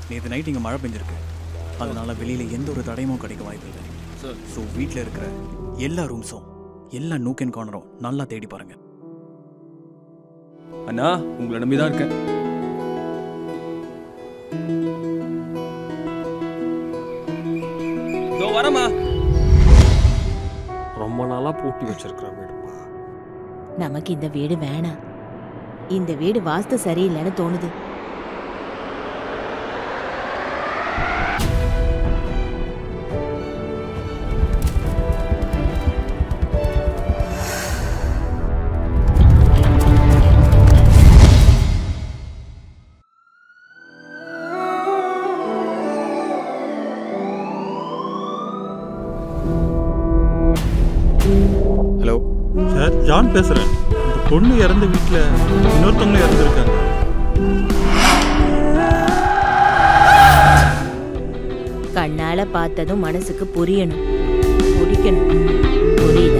நேற்று நைட் இங்கே மழை பெஞ்சிருக்கு அதனால வெளியில் எந்த ஒரு தடயமும் கிடைக்க வாய்ப்பு இல்லை சார் ஸோ வீட்டில் இருக்கிற எல்லா ரூம்ஸும் எல்லா நூக் அண்ட் கார்னரும் நல்லா தேடி பாருங்க அண்ணா உங்களை நம்பி தான் இருக்கேன் இதோ வரமா ரொம்ப நாளா பூட்டி வச்சிருக்கிற வீடுப்பா நமக்கு இந்த வீடு வேணாம் இந்த வீடு வாஸ்து சரியில்லைன்னு தோணுது ஹலோ சார் ஜான் பேசுறேன் இந்த பொண்ணு இறந்த வீட்டில் இன்னொருத்தவங்களும் இறந்துருக்காங்க கண்ணால பார்த்ததும் மனசுக்கு புரியணும் பிடிக்கணும் புரியுதா